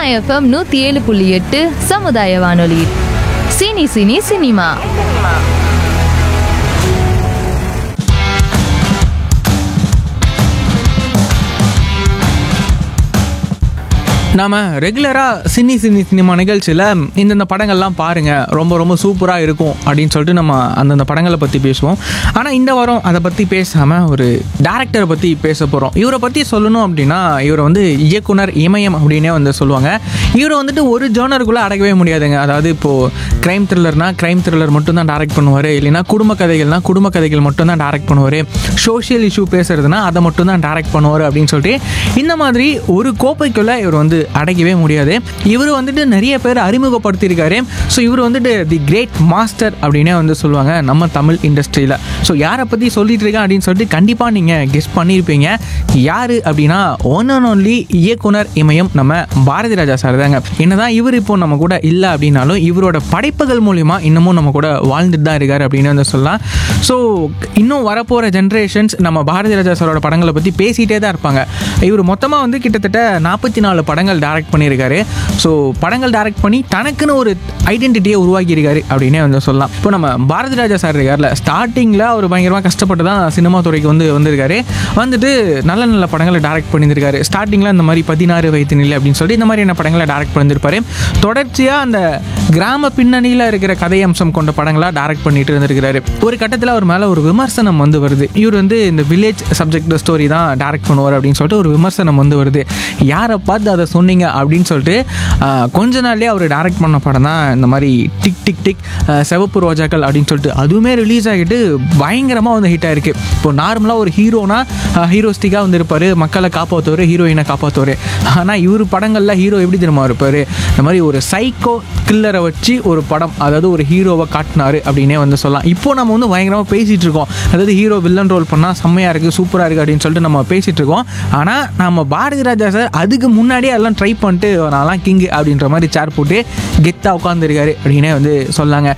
FM நூற்றி ஏழு புள்ளி எட்டு சமுதாய வானொலி சினி சினி சினிமா நாம ரெகுலராக சினி சினி சினிமா நிகழ்ச்சியில் இந்தந்த படங்கள்லாம் பாருங்கள் ரொம்ப ரொம்ப சூப்பராக இருக்கும் அப்படின்னு சொல்லிட்டு நம்ம அந்தந்த படங்களை பற்றி பேசுவோம் ஆனால் இந்த வாரம் அதை பற்றி பேசாமல் ஒரு டேரக்டரை பற்றி பேச போகிறோம் இவரை பற்றி சொல்லணும் அப்படின்னா இவரை வந்து இயக்குனர் இமயம் அப்படின்னே வந்து சொல்லுவாங்க இவரை வந்துட்டு ஒரு ஜோனருக்குள்ளே அடக்கவே முடியாதுங்க அதாவது இப்போது க்ரைம் த்ரில்லர்னா க்ரைம் த்ரில்லர் மட்டும் தான் டேரக்ட் பண்ணுவார் இல்லைன்னா குடும்ப கதைகள்னா குடும்ப கதைகள் மட்டும் தான் டேரக்ட் பண்ணுவார் சோஷியல் இஷ்யூ பேசுறதுனா அதை மட்டும் தான் டேரக்ட் பண்ணுவார் அப்படின்னு சொல்லிட்டு இந்த மாதிரி ஒரு கோப்பைக்குள்ள இவர் வந்து அடைக்கவே முடியாது இவர் வந்துட்டு நிறைய பேர் அறிமுகப்படுத்தியிருக்காரு ஸோ இவர் வந்துட்டு தி கிரேட் மாஸ்டர் அப்படின்னே வந்து சொல்லுவாங்க நம்ம தமிழ் இண்டஸ்ட்ரியில் ஸோ யாரை பற்றி சொல்லிட்டு இருக்கேன் அப்படின்னு சொல்லிட்டு கண்டிப்பாக நீங்கள் கெஸ் பண்ணியிருப்பீங்க யார் அப்படின்னா ஒன் அண்ட் ஒன்லி இயக்குனர் இமயம் நம்ம பாரதி ராஜா சார் தாங்க என்னதான் இவர் இப்போ நம்ம கூட இல்லை அப்படின்னாலும் இவரோட படைப்புகள் மூலிமா இன்னமும் நம்ம கூட வாழ்ந்துட்டு தான் இருக்காரு அப்படின்னு வந்து சொல்லலாம் ஸோ இன்னும் வரப்போகிற ஜென்ரேஷன்ஸ் நம்ம பாரதி ராஜா சாரோட படங்களை பற்றி பேசிகிட்டே தான் இருப்பாங்க இவர் மொத்தமாக வந்து கிட்டத்தட்ட நாற்பத்தி நாலு படங்கள் டைரக்ட் பண்ணியிருக்காரு ஸோ படங்கள் டைரக்ட் பண்ணி தனக்குன்னு ஒரு ஐடென்டிட்டியை உருவாக்கியிருக்காரு அப்படின்னே வந்து சொல்லலாம் இப்போ நம்ம பாரதி ராஜா சார் இருக்கார்ல ஸ்டார்டிங்கில் அவர் பயங்கரமாக கஷ்டப்பட்டு தான் சினிமா துறைக்கு வந்து வந்திருக்காரு வந்துட்டு நல்ல நல்ல படங்களை டைரக்ட் பண்ணியிருக்காரு ஸ்டார்டிங்கில் இந்த மாதிரி பதினாறு வயது நிலை அப்படின்னு சொல்லி இந்த மாதிரியான படங்களை டைரக்ட் பண்ணியிருப்பாரு தொடர்ச்சியாக அந்த கிராம பின்னணியில் இருக்கிற கதை அம்சம் கொண்ட படங்களாக டைரக்ட் பண்ணிட்டு இருந்திருக்கிறாரு ஒரு கட்டத்தில் அவர் மேலே ஒரு விமர்சனம் வந்து வருது இவர் வந்து இந்த வில்லேஜ் சப்ஜெக்ட் ஸ்டோரி தான் டைரக்ட் பண்ணுவார் அப்படின்னு சொல்லிட்டு ஒரு விமர்சனம் வந்து வருது யாரை பார்த்து அதை சொன்னீங்க அப்படின்னு சொல்லிட்டு ஆஹ், கொஞ்ச நாள்லேயே அவர் டைரக்ட் பண்ண படம் தான் இந்த மாதிரி டிக் டிக் டிக் ஆஹ், சிவப்பு ரோஜாக்கள் அப்படின்னு சொல்லிட்டு அதுவுமே ரிலீஸ் ஆகிட்டு பயங்கரமாக வந்து ஹிட் ஆயிருக்கு இப்போ நார்மலாக ஒரு ஹீரோனா ஹீரோஸ்டிக்காக வந்து இருப்பார் மக்களை காப்பாற்றுவார் ஹீரோயினை காப்பாற்றுவார் ஆனால் இவர் படங்களில் ஹீரோ எப்படி தெரியுமா இருப்பார் இந்த மாதிரி ஒரு சைக்கோ கில்லரை வச்சு ஒரு படம் அதாவது ஒரு ஹீரோவை காட்டினாரு அப்படின்னே வந்து சொல்லலாம் இப்போ நம்ம வந்து பயங்கரமாக பேசிகிட்டு இருக்கோம் அதாவது ஹீரோ வில்லன் ரோல் பண்ணால் செம்மையாக இருக்குது சூப்பராக இருக்குது அப்படின்னு சொல்லிட்டு நம்ம பேசிகிட்டு இருக்கோம் ஆனால் நம்ம பாரதி ராஜா சார் அதுக்கு முன்னாடியே எல்லாம் ட்ரை பண்ணிட்டு நான்லாம் கிங் அப்படின்ற மாதிரி சேர் போட்டு கெத்தாக உட்காந்துருக்காரு அப்படின்னே வந்து சொல்லாங்க